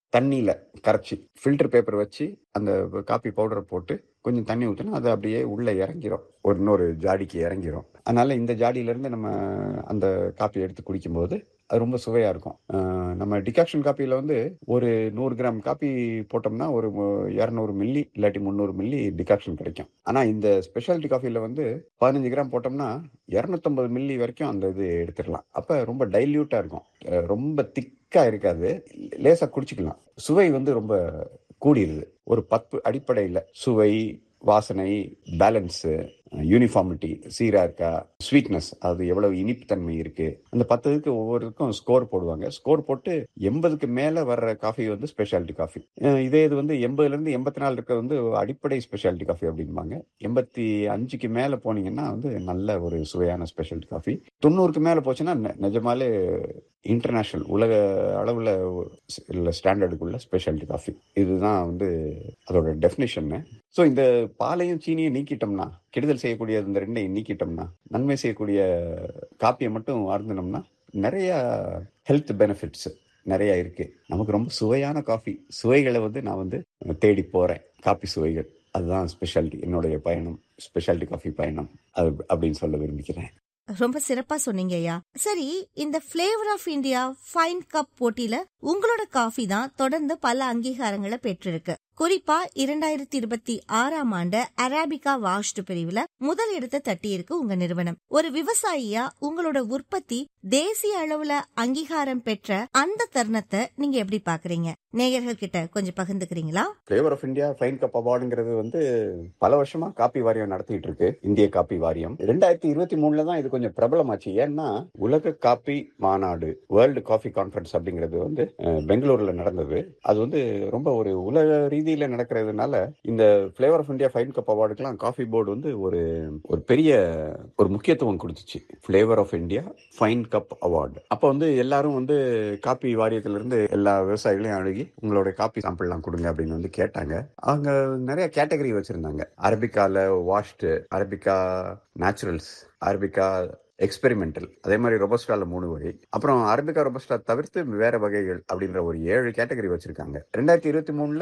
தண்ணியில கரைச்சி filter paper வச்சு அந்த காப்பி பவுடரை போட்டு கொஞ்சம் தண்ணி ஊற்றினா அது அப்படியே உள்ள இறங்கிரும் ஒரு இன்னொரு ஜாடிக்கு இறங்கிரும் அதனால இந்த ஜாடியில இருந்து நம்ம அந்த காப்பி எடுத்து குடிக்கும்போது அது ரொம்ப சுவையா இருக்கும் அஹ் நம்ம டிகாக்ஷன் காப்பியில வந்து ஒரு நூறு கிராம் காப்பி போட்டோம்னா ஒரு இரநூறு மில்லி இல்லாட்டி முந்நூறு மில்லி டிகாக்ஷன் கிடைக்கும் ஆனா இந்த ஸ்பெஷாலிட்டி காஃபில வந்து பதினஞ்சு கிராம் போட்டோம்னா இரநூத்தம்பது மில்லி வரைக்கும் அந்த இது எடுத்துடலாம் அப்ப ரொம்ப டைல்யூட்டா இருக்கும் அஹ் ரொம்ப திக்கா இருக்காது லேசா குடிச்சுக்கலாம் சுவை வந்து ரொம்ப கூடிருது ஒரு பத்து அடிப்படையில் சுவை வாசனை பேலன்ஸு யூனிஃபார்மிட்டி சீரா இருக்கா ஸ்வீட்னஸ் அது எவ்வளவு இனிப்புத்தன்மை இருக்கு அந்த பத்துக்கு ஒவ்வொருக்கும் ஸ்கோர் போடுவாங்க ஸ்கோர் போட்டு எண்பதுக்கு மேல வர்ற காஃபி வந்து ஸ்பெஷாலிட்டி காஃபி இதே இது வந்து எண்பதுல இருந்து எண்பத்தி நாலு இருக்கிறது வந்து அடிப்படை ஸ்பெஷாலிட்டி காஃபி அப்படிம்பாங்க எண்பத்தி அஞ்சுக்கு மேல போனீங்கன்னா வந்து நல்ல ஒரு சுவையான ஸ்பெஷாலிட்டி காஃபி தொண்ணூறுக்கு மேல போச்சுன்னா நெ- நிஜமாலே இன்டர்நேஷனல் உலக அளவுல உள்ள ஸ்டாண்டர்டுக்குள்ள ஸ்பெஷாலிட்டி காஃபி இதுதான் வந்து அதோட டெஃபினேஷன் ஸோ இந்த பாலையும் சீனியும் நீக்கிட்டோம்னா கெடுதல் செய்யக்கூடிய இந்த ரெண்டையும் நீக்கிட்டோம்னா நன்மை செய்யக்கூடிய காப்பியை மட்டும் அருந்தினோம்னா நிறைய ஹெல்த் பெனிஃபிட்ஸ் நிறைய இருக்கு நமக்கு ரொம்ப சுவையான காஃபி சுவைகளை வந்து நான் வந்து தேடி போறேன் காப்பி சுவைகள் அதுதான் ஸ்பெஷாலிட்டி என்னுடைய பயணம் ஸ்பெஷாலிட்டி காஃபி பயணம் அது அப்படின்னு சொல்ல விரும்புகிறேன் ரொம்ப சிறப்பா சொன்னீங்க ஐயா சரி இந்த flavour of India fine cup போட்டியில உங்களோட காஃபி தான் தொடர்ந்து பல அங்கீகாரங்களை பெற்றிருக்கு குறிப்பா இரண்டாயிரத்தி இருபத்தி ஆறாம் ஆண்டு அராபிகா வாஷ்டு பிரிவுல முதல் இடத்தை தட்டி இருக்கு உங்க நிறுவனம் ஒரு விவசாயியா உங்களோட உற்பத்தி தேசிய அளவுல அங்கீகாரம் பெற்ற அந்த தருணத்தை நீங்க எப்படி பாக்குறீங்க நேயர்கள் கிட்ட கொஞ்சம் பகிர்ந்துக்கிறீங்களா flavour of India fine cup அவார்டுங்கிறது வந்து பல வருஷமா காப்பி வாரியம் நடத்திட்டு இருக்கு இந்திய காப்பி வாரியம் ரெண்டாயிரத்தி இருபத்தி மூணுல தான் இது கொஞ்சம் பிரபலமாச்சு ஏன்னா உலக காப்பி மாநாடு வேர்ல்டு காஃபி கான்ஃபரன்ஸ் அப்படிங்கிறது வந்து அஹ், பெங்களூர்ல நடந்தது அது வந்து ரொம்ப ஒரு உலக ரீதியில நடக்கிறதுனால இந்த flavour of India fine cup அவார்டுக்கெல்லாம் காஃபி போர்டு வந்து ஒரு ஒரு பெரிய ஒரு முக்கியத்துவம் கொடுத்துச்சு flavour of India fine cup award அப்போ வந்து எல்லாரும் வந்து காப்பி வாரியத்திலிருந்து எல்லா விவசாயிகளையும் அணுகி உங்களோட காப்பி சாம்பிள்லாம் கொடுங்க அப்படின்னு வந்து கேட்டாங்க அவங்க நிறைய கேட்டகரி வச்சிருந்தாங்க அரபிக்கால washed arabica naturals arabica experimental அதே மாதிரி ரொபஸ்டால மூணு வகை அப்புறம் அரபிகா ரொபஸ்டா தவிர்த்து வேற வகைகள் அப்படின்ற ஒரு ஏழு கேட்டகரி வச்சிருக்காங்க ரெண்டாயிரத்தி இருபத்தி மூணுல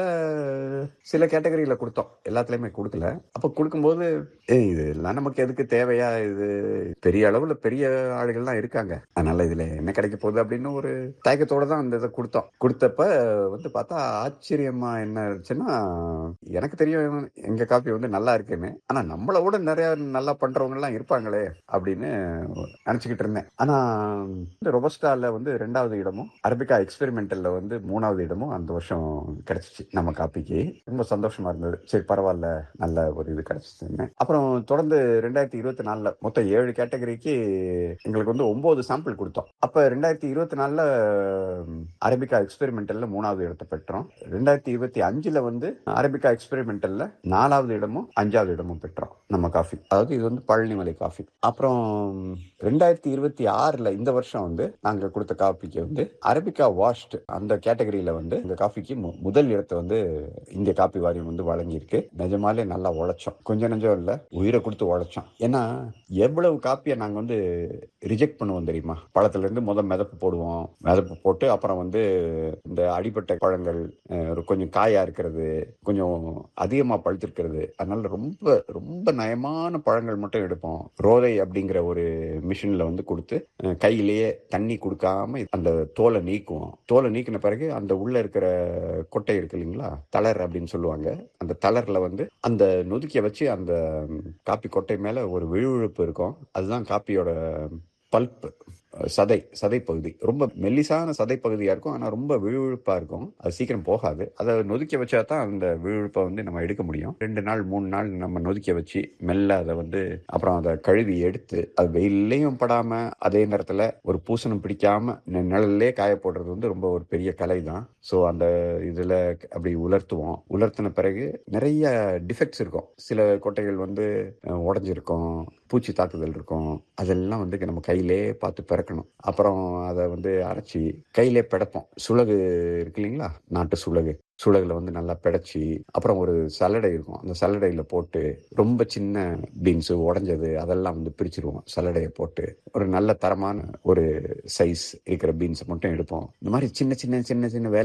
சில கேட்டகரியில கொடுத்தோம் எல்லாத்துலயுமே கொடுக்கல அப்ப கொடுக்கும்போது ஏய் இதெல்லாம் நமக்கு எதுக்கு தேவையா இது பெரிய அளவுல பெரிய ஆளுகள்லாம் இருக்காங்க அதனால இதுல என்ன கிடைக்க போகுது அப்படின்னு ஒரு தயக்கத்தோட தான் அந்த இதை கொடுத்தோம் கொடுத்தப்ப வந்து பார்த்தா ஆச்சரியமா என்ன இருந்துச்சுன்னா எனக்கு தெரியும் எங்க காப்பி வந்து நல்லா இருக்குன்னு ஆனா நம்மளை விட நிறைய நல்லா பண்றவங்க எல்லாம் இருப்பாங்களே அப்படின்னு நினைச்சுக்கிட்டு இருந்தேன் ஆனா இந்த ரொபஸ்டால வந்து ரெண்டாவது இடமும் அரபிகா எக்ஸ்பெரிமெண்டல்ல வந்து மூணாவது இடமும் அந்த வருஷம் கிடைச்சிச்சு நம்ம காப்பிக்கு ரொம்ப சந்தோஷமா இருந்தது சரி பரவாயில்ல நல்ல ஒரு இது கிடைச்சிச்சுன்னு அப்புறம் தொடர்ந்து ரெண்டாயிரத்தி இருபத்தி நாலுல மொத்தம் ஏழு கேட்டகரிக்கு எங்களுக்கு வந்து ஒன்பது சாம்பிள் கொடுத்தோம் அப்ப ரெண்டாயிரத்தி இருபத்தி நாலுல அரபிகா எக்ஸ்பெரிமெண்டல்ல மூணாவது இடத்தை பெற்றோம் ரெண்டாயிரத்தி இருபத்தி அஞ்சுல வந்து அரபிகா எக்ஸ்பெரிமெண்டல்ல நாலாவது இடமும் அஞ்சாவது இடமும் பெற்றோம் நம்ம காஃபி அதாவது இது வந்து பழனிமலை காஃபி அப்புறம் ரெண்டாயிரத்தி இருபத்தி ஆறுல இந்த வருஷம் வந்து நாங்க கொடுத்த காஃபிக்கு வந்து அரபிகா வாஷ்ட் அந்த கேட்டகரியில வந்து இந்த காஃபிக்கு மு- முதல் இடத்தை வந்து இந்திய காப்பி வாரியம் வந்து வழங்கியிருக்கு நிஜமாலே நல்லா உழைச்சோம் கொஞ்சம் நெஞ்சம் இல்ல உயிரை கொடுத்து உழைச்சோம் ஏன்னா எவ்வளவு காப்பியை நாங்க வந்து ரிஜெக்ட் பண்ணுவோம் தெரியுமா பழத்துல இருந்து முதல் மிதப்பு போடுவோம் மிதப்பு போட்டு அப்புறம் வந்து இந்த அடிப்பட்ட பழங்கள் அஹ், ஒரு கொஞ்சம் காயா இருக்கிறது கொஞ்சம் அதிகமா பழுத்திருக்கிறது அதனால ரொம்ப ரொம்ப நயமான பழங்கள் மட்டும் எடுப்போம் ரோதை அப்படிங்கிற ஒரு மிஷின்ல வந்து கொடுத்து அஹ், கையிலேயே தண்ணி கொடுக்காம அந்த தோலை நீக்குவோம் தோலை நீக்கின பிறகு அந்த உள்ள இருக்கிற கொட்டை இருக்கு இல்லைங்களா தளர் அப்படின்னு சொல்லுவாங்க அந்த தளர்ல வந்து அந்த நொதுக்கிய வச்சு அந்த ம், காப்பி கொட்டை மேல ஒரு விழுவிழுப்பு இருக்கும் அதுதான் காப்பியோட பல்ப் சதை சதை பகுதி ரொம்ப மெல்லிசான சதை பகுதியா இருக்கும் ஆனா ரொம்ப விழுவிழுப்பா இருக்கும் அது சீக்கிரம் போகாது அதை நொதுக்க வச்சா தான் அந்த விழுவிழுப்பை வந்து நம்ம எடுக்க முடியும் ரெண்டு நாள் மூணு நாள் நம்ம நொதுக்க வச்சு மெல்ல அதை வந்து அப்புறம் அதை கழுவி எடுத்து அது வெயிலையும் படாம அதே நேரத்துல ஒரு பூசணம் பிடிக்காம நி- நிழல்லே காய போடுறது வந்து ரொம்ப ஒரு பெரிய கலை தான் ஸோ அந்த இதுல அப்படி உலர்த்துவோம் உலர்த்தின பிறகு நிறைய டிஃபெக்ட்ஸ் இருக்கும் சில கொட்டைகள் வந்து அஹ், உடைஞ்சிருக்கும் பூச்சி தாக்குதல் இருக்கும் அதெல்லாம் வந்து நம்ம கையிலே பார்த்து பிறக்கணும் அப்புறம் அதை வந்து அரைச்சி கையிலே பிடைப்போம் சுளகு இருக்கு இல்லைங்களா நாட்டு சுளகு சுளகுல வந்து நல்லா பிடைச்சி அப்புறம் ஒரு சல்லடை இருக்கும் அந்த சல்லடையில போட்டு ரொம்ப சின்ன பீன்ஸ் உடைஞ்சது அதெல்லாம் வந்து பிரிச்சிருவோம் சல்லடையை போட்டு ஒரு நல்ல தரமான ஒரு சைஸ் இருக்கிற பீன்ஸ் மட்டும் எடுப்போம் இந்த மாதிரி சின்ன சின்ன சின்ன சின்ன வேலை